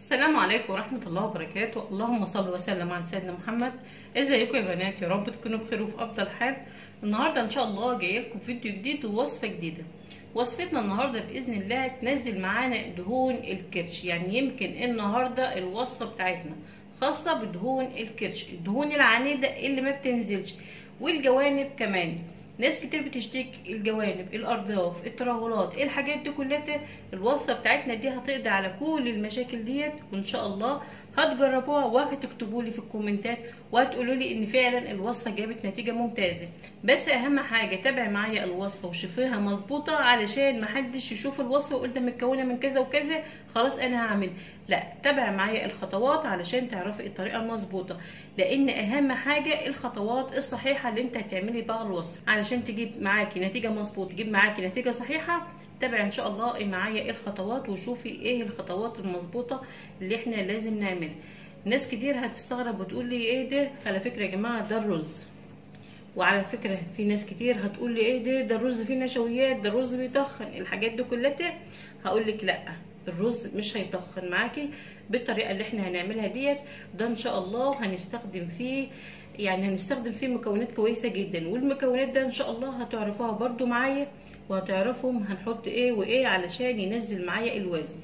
السلام عليكم ورحمة الله وبركاته اللهم صل وسلم على سيدنا محمد ازيكم يا بنات يا رب تكونوا بخير وفي افضل حال النهارده ان شاء الله جايه لكم فيديو جديد ووصفه جديده وصفتنا النهارده باذن الله تنزل معانا دهون الكرش يعني يمكن النهارده الوصفه بتاعتنا خاصه بدهون الكرش الدهون العنيده اللي ما بتنزلش والجوانب كمان ناس كتير بتشتكي الجوانب الارداف الترهلات الحاجات دي كلها الوصفه بتاعتنا دي هتقضي على كل المشاكل ديت وان شاء الله هتجربوها وهتكتبوا لي في الكومنتات وهتقولوا لي ان فعلا الوصفه جابت نتيجه ممتازه بس اهم حاجه تابع معايا الوصفه وشوفيها مظبوطه علشان محدش يشوف الوصفه ويقول ده متكونه من كذا وكذا خلاص انا هعمل لا تابع معايا الخطوات علشان تعرفي الطريقه المظبوطه لان اهم حاجه الخطوات الصحيحه اللي انت هتعملي بقى الوصفه علشان تجيب معاكي نتيجه مظبوط تجيب معاكي نتيجه صحيحه تابع ان شاء الله معايا الخطوات وشوفي ايه الخطوات المظبوطه اللي احنا لازم نعملها ناس كتير هتستغرب وتقول لي ايه ده على فكره يا جماعه ده الرز وعلى فكره في ناس كتير هتقول لي ايه ده ده الرز فيه نشويات ده الرز بيتخن الحاجات دي كلها هقول لك لا الرز مش هيتخن معاكي بالطريقه اللي احنا هنعملها ديت ده ان شاء الله هنستخدم فيه يعني هنستخدم فيه مكونات كويسه جدا والمكونات ده ان شاء الله هتعرفوها برده معايا وهتعرفوا هنحط ايه وايه علشان ينزل معايا الوزن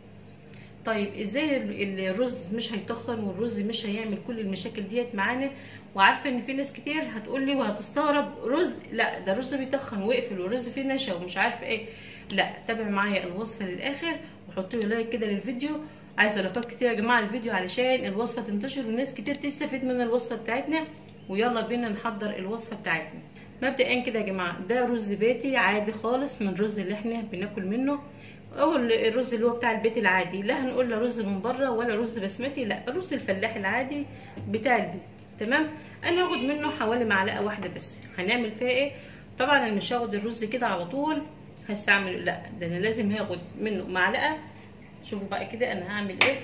طيب ازاي الرز مش هيتخن والرز مش هيعمل كل المشاكل ديت معانا وعارفه ان في ناس كتير هتقول لي وهتستغرب رز لا ده رز بيتخن ويقفل والرز فيه نشا ومش عارفه ايه لا تابع معايا الوصفه للاخر وحطوا لي لايك كده للفيديو عايزه لايكات كتير يا جماعه الفيديو علشان الوصفه تنتشر والناس كتير تستفيد من الوصفه بتاعتنا ويلا بينا نحضر الوصفه بتاعتنا مبدئيا كده يا جماعه ده رز بيتي عادي خالص من الرز اللي احنا بناكل منه او الرز اللي هو بتاع البيت العادي لا هنقول لا رز من بره ولا رز بسمتي لا الرز الفلاحي العادي بتاع البيت تمام انا هاخد منه حوالي معلقه واحده بس هنعمل فيها ايه طبعا انا مش هاخد الرز كده على طول هستعمل لا ده انا لازم هاخد منه معلقه شوفوا بقى كده انا هعمل ايه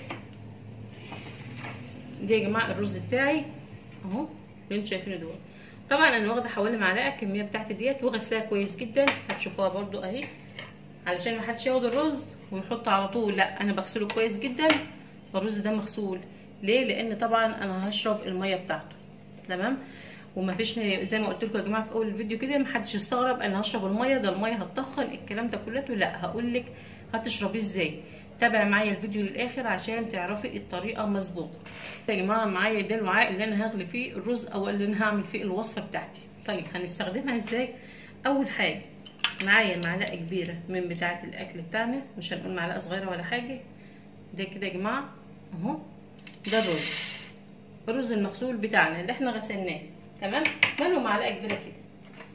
دي يا جماعه الرز بتاعي اهو اللي انتوا شايفينه دول طبعا انا واخده حوالي معلقه الكميه بتاعتي ديت وغسلاها كويس جدا هتشوفوها برده اهي علشان ما حدش ياخد الرز ويحط على طول لا انا بغسله كويس جدا الرز ده مغسول ليه لان طبعا انا هشرب الميه بتاعته تمام وما فيش زي ما قلت لكم يا جماعه في اول الفيديو كده ما حدش يستغرب انا هشرب الميه ده الميه هتطخن الكلام ده كله لا هقول لك هتشربيه ازاي تابع معايا الفيديو للاخر عشان تعرفي الطريقه مظبوطه يا جماعه معايا ده الوعاء اللي انا هغلي فيه الرز او اللي انا هعمل فيه الوصفه بتاعتي طيب هنستخدمها ازاي اول حاجه معايا معلقه كبيره من بتاعه الاكل بتاعنا مش هنقول معلقه صغيره ولا حاجه ده كده يا جماعه اهو ده الرز الرز المغسول بتاعنا اللي احنا غسلناه تمام ماله معلقه كبيره كده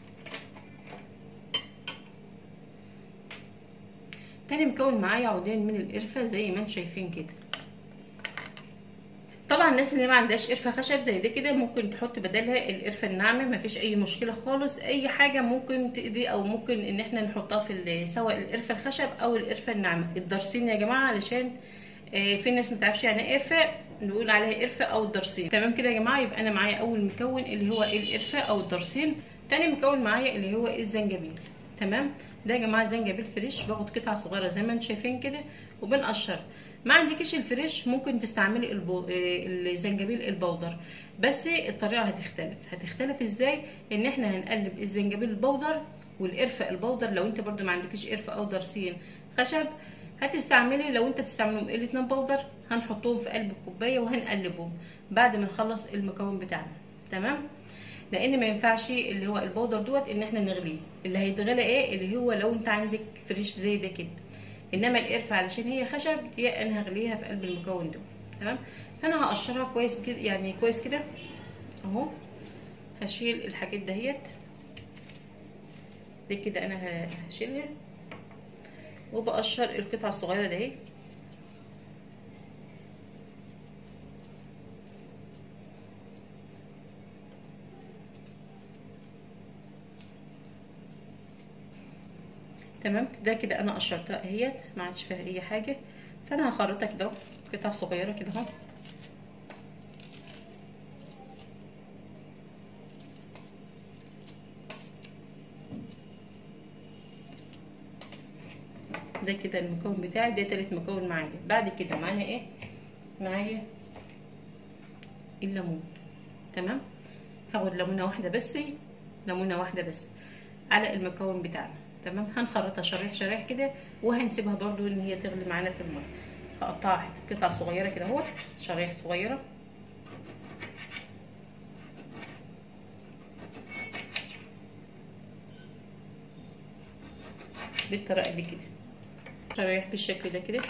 تاني مكون معايا عودين من القرفه زي ما انتم شايفين كده طبعا الناس اللي ما عندهاش قرفه خشب زي ده كده ممكن تحط بدلها القرفه الناعمه مفيش اي مشكله خالص اي حاجه ممكن تقضي او ممكن ان احنا نحطها في سواء القرفه الخشب او القرفه الناعمه الدرسين يا جماعه علشان في ناس ما تعرفش يعني ايه قرفه نقول عليها قرفه او الدرسين تمام كده يا جماعه يبقى انا معايا اول مكون اللي هو القرفه او الدرسين تاني مكون معايا اللي هو الزنجبيل تمام ده يا جماعه زنجبيل فريش باخد قطعه صغيره زي ما انتم شايفين كده وبنقشر ما عندكش الفريش ممكن تستعملي البو... الزنجبيل البودر بس الطريقه هتختلف هتختلف ازاي ان احنا هنقلب الزنجبيل البودر والقرفه البودر لو انت برده ما عندكش قرفه او درسين خشب هتستعملي لو انت تستعملهم الاتنين بودر هنحطهم في قلب الكوبايه وهنقلبهم بعد ما نخلص المكون بتاعنا تمام لان ما ينفعش اللي هو البودر دوت ان احنا نغليه اللي هيتغلى ايه اللي هو لو انت عندك فريش زي ده كده انما القرفه علشان هي خشب دي انا هغليها في قلب المكون ده تمام فانا هقشرها كويس كده يعني كويس كده اهو هشيل الحاجات دهيت دي كده انا هشيلها وبقشر القطعه الصغيره دهي تمام ده كده انا قشرتها اهيت ما عادش فيها اي حاجه فانا هخرطها كده قطع صغيره كده اهو ده كده المكون بتاعي ده تالت مكون معايا بعد كده معايا ايه معايا الليمون تمام هاخد ليمونه واحده بس ليمونه واحده بس على المكون بتاعنا تمام هنخرطها شرايح شرايح كده وهنسيبها برضو ان هي تغلي معانا في الميه هقطعها قطع صغيره كده اهوت شرايح صغيره بالطريقه دي كده شرايح بالشكل ده كده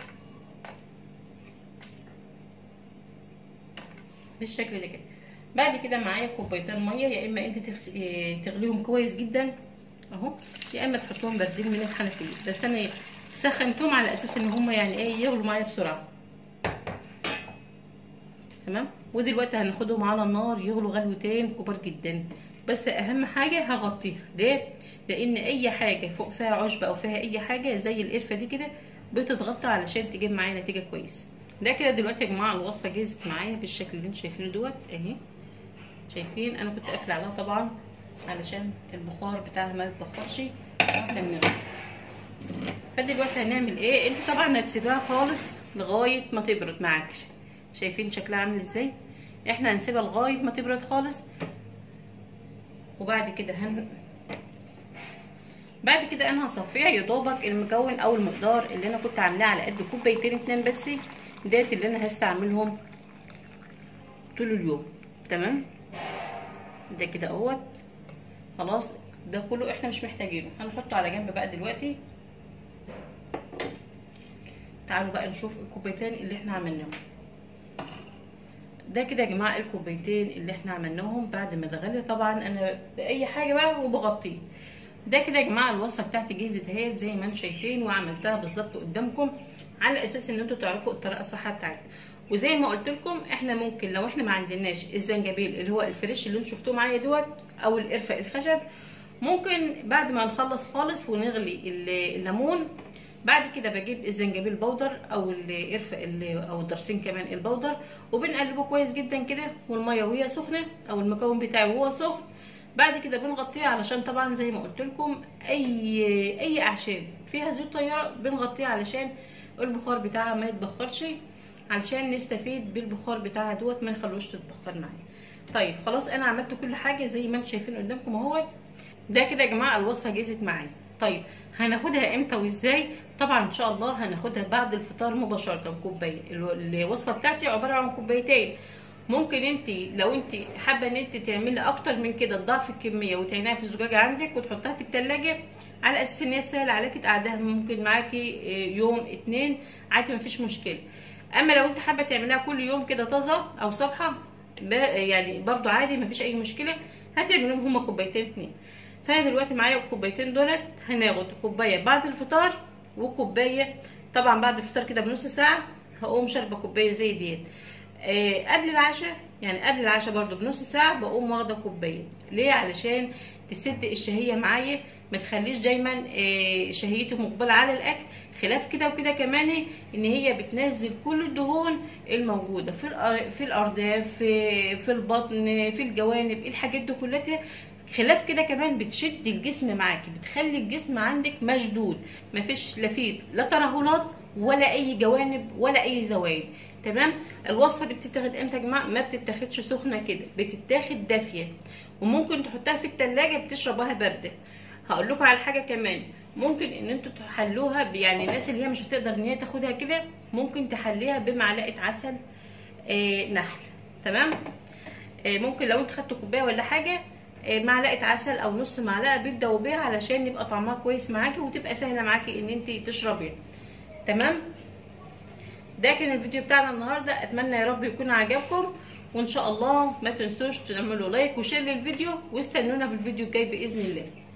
بالشكل ده كده بعد كده معايا كوبايتين ميه يا اما انت تغس... تغليهم كويس جدا اهو يا اما تحطهم باردين من الحنفيه بس انا سخنتهم على اساس ان هم يعني ايه يغلوا معايا بسرعه تمام ودلوقتي هناخدهم على النار يغلوا غلوتين كبار جدا بس اهم حاجه هغطيها ليه لان اي حاجه فوق فيها عشب او فيها اي حاجه زي القرفه دي كده بتتغطى علشان تجيب معايا نتيجه كويسه ده كده دلوقتي يا جماعه الوصفه جهزت معايا بالشكل اللي انتم شايفينه دوت اهي شايفين انا كنت قافله عليها طبعا علشان البخار بتاعها ما يتبخرش واحنا بنغلي فدلوقتي هنعمل ايه انت طبعا هتسيبها خالص لغايه ما تبرد معاك شايفين شكلها عامل ازاي احنا هنسيبها لغايه ما تبرد خالص وبعد كده هن بعد كده انا هصفيها يا دوبك المكون او المقدار اللي انا كنت عاملاه على قد كوبايتين اتنين بس ديت اللي انا هستعملهم طول اليوم تمام ده كده اهوت خلاص ده كله احنا مش محتاجينه هنحطه على جنب بقى دلوقتي تعالوا بقى نشوف الكوبايتين اللي احنا عملناهم ده كده يا جماعه الكوبايتين اللي احنا عملناهم بعد ما اتغلي طبعا انا باي حاجه بقى وبغطيه ده كده يا جماعه الوصفه بتاعتي جهزت اهي زي ما انتم شايفين وعملتها بالظبط قدامكم على اساس ان انتوا تعرفوا الطريقه الصح بتاعتها وزي ما قلت لكم احنا ممكن لو احنا ما عندناش الزنجبيل اللي هو الفريش اللي انتوا شفتوه معايا دوت او القرفه الخشب ممكن بعد ما نخلص خالص ونغلي الليمون بعد كده بجيب الزنجبيل بودر او القرفه او الدرسين كمان البودر وبنقلبه كويس جدا كده والميه وهي سخنه او المكون بتاعي وهو سخن بعد كده بنغطيه علشان طبعا زي ما قلت لكم اي اي اعشاب فيها زيوت طياره بنغطيها علشان البخار بتاعها ما يتبخرش علشان نستفيد بالبخار بتاعها دوت ما نخلوش تتبخر معايا طيب خلاص انا عملت كل حاجه زي ما انتم شايفين قدامكم اهو ده كده يا جماعه الوصفه جهزت معايا طيب هناخدها امتى وازاي طبعا ان شاء الله هناخدها بعد الفطار مباشره كوبايه الوصفه بتاعتي عباره عن كوبايتين ممكن انت لو انت حابه ان انت تعملي اكتر من كده تضاعفي الكميه وتعينيها في الزجاجه عندك وتحطها في التلاجة على اساس ان هي سهل عليكي تقعدها ممكن معاكي يوم اتنين عادي مفيش مشكله اما لو انت حابه تعمليها كل يوم كده طازه او صبحه يعني برضو عادي مفيش اي مشكله هتعمليهم هما كوبايتين اتنين فانا دلوقتي معايا الكوبايتين دولت هناخد كوبايه بعد الفطار وكوبايه طبعا بعد الفطار كده بنص ساعه هقوم شاربه كوبايه زي ديت آه قبل العشاء يعني قبل العشاء برضو بنص ساعه بقوم واخده كوبايه ليه علشان تسد الشهيه معايا ما تخليش دايما آه شهيتي مقبله على الاكل خلاف كده وكده كمان ان هي بتنزل كل الدهون الموجوده في في الارداف في, في البطن في الجوانب الحاجات دي كلها خلاف كده كمان بتشد الجسم معاكي بتخلي الجسم عندك مشدود مفيش لا فيه لا ترهلات ولا اي جوانب ولا اي زوايد تمام الوصفه دي بتتاخد امتى يا جماعه ما بتتاخدش سخنه كده بتتاخد دافيه وممكن تحطها في التلاجة بتشربها بارده هقول لكم على حاجه كمان ممكن ان انتوا تحلوها يعني الناس اللي هي مش هتقدر ان هي تاخدها كده ممكن تحليها بمعلقه عسل آه نحل تمام آه ممكن لو انت خدت كوبايه ولا حاجه آه معلقه عسل او نص معلقه بيض بيها علشان يبقى طعمها كويس معاكي وتبقى سهله معاكي ان انت تشربيها تمام ده كان الفيديو بتاعنا النهارده اتمنى يا رب يكون عجبكم وان شاء الله ما تنسوش تعملوا لايك وشير للفيديو واستنونا في الفيديو الجاي باذن الله